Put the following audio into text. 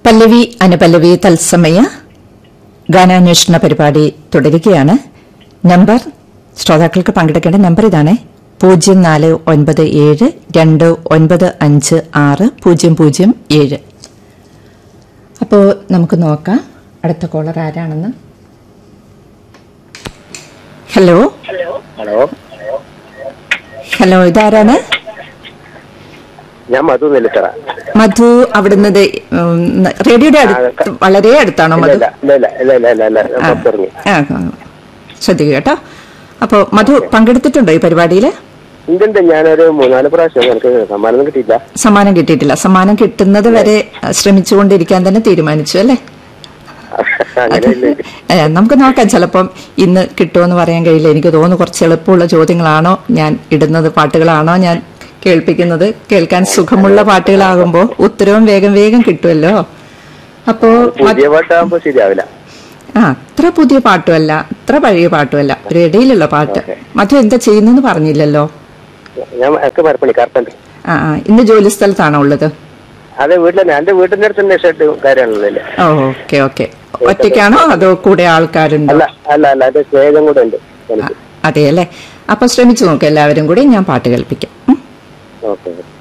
പല്ലവി അനുപല്ലവി തത്സമയ ഗാനാന്വേഷണ പരിപാടി തുടരുകയാണ് നമ്പർ ശ്രോതാക്കൾക്ക് പങ്കെടുക്കേണ്ട നമ്പർ ഇതാണ് പൂജ്യം നാല് ഒൻപത് ഏഴ് രണ്ട് ഒൻപത് അഞ്ച് ആറ് പൂജ്യം പൂജ്യം ഏഴ് അപ്പോൾ നമുക്ക് നോക്കാം അടുത്ത കോളർ ആരാണെന്ന് ഹലോ ഹലോ ഹലോ ഇതാരാണ് ഞാൻ മധു നെല്ലിത്തറ മധു അവിടുന്ന് ദേ, ഉം, റേഡിയോയുടെ അടുത്ത് വളരെ അടുത്താണോ ഇല്ല മധു ഇല്ല ഇല്ല ഇല്ല ഇല്ല ഇല്ല ഇല്ല ഞാൻ ആ, പുറത്തിറങ്ങി ആ, ആ. ശ്രദ്ധിക്കുക കേട്ടോ അപ്പോൾ മധു പങ്കെടുത്തിട്ടുണ്ടോ ഈ പരിപാടിയിൽ എന്തുണ്ട് ഞാനൊരു മൂന്നാല് പ്രാവശ്യം എനിക്ക് സമ്മാനം കിട്ടിയില്ല സമ്മാനം കിട്ടിയിട്ടില്ല സമ്മാനം കിട്ടുന്നത് വരെ ശ്രമിച്ചുകൊണ്ടിരിക്കാൻ തന്നെ തീരുമാനിച്ചു അല്ലേ അങ്ങനെ ഇല്ല ഏ, നമുക്ക് നോക്കാം ചിലപ്പം ഇന്ന് കിട്ടുമെന്ന് പറയാൻ കഴിയില്ല എനിക്ക് തോന്നുന്നു കുറച്ച് എളുപ്പമുള്ള ചോദ്യങ്ങളാണോ ഞാൻ ഇടുന്നത് പാട്ടുകളാണോ ഞാൻ കേൾപ്പിക്കുന്നത് കേൾക്കാൻ സുഖമുള്ള പാട്ടുകളാകുമ്പോൾ ഉത്തരവും വേഗം വേഗം കിട്ടുമല്ലോ അപ്പോ പുതിയ പാട്ടാകുമ്പോ ശരിയാവില്ല ആ അത്ര പുതിയ പാട്ടുമല്ല അത്ര പഴയ പാട്ടുമല്ല ഒരു ഇടയിലുള്ള പാട്ട് ഓക്കേ. മധു എന്താ ചെയ്യുന്നെന്ന് പറഞ്ഞില്ലല്ലോ ഞാൻ എനിക്ക് മരപ്പണി കാർപ്പന്റ് ആ ആ ഇന്ന് ജോലി സ്ഥലത്താണോ ഉള്ളത് അതെ വീട്ടിൽ തന്നെ എന്റെ വീട്ടിന്റെ അടുത്ത് തന്നെ ഷർട്ട് കാര്യമാണല്ലോ ഓ ഓക്കെ ഓക്കെ ഒറ്റയ്ക്കാണോ അതോ കൂടെ ആൾക്കാരുണ്ടോ അല്ല അല്ല അല്ല എന്റെ സ്നേഹം കൂടെ ഉണ്ട് ആ, എനിക്ക് അതെ അല്ലേ അപ്പൊ ശ്രമിച്ചു നോക്കാം എല്ലാവരും കൂടി ഞാൻ പാട്ട് കേൾപ്പിക്കാം ഉം. ഓക്കെ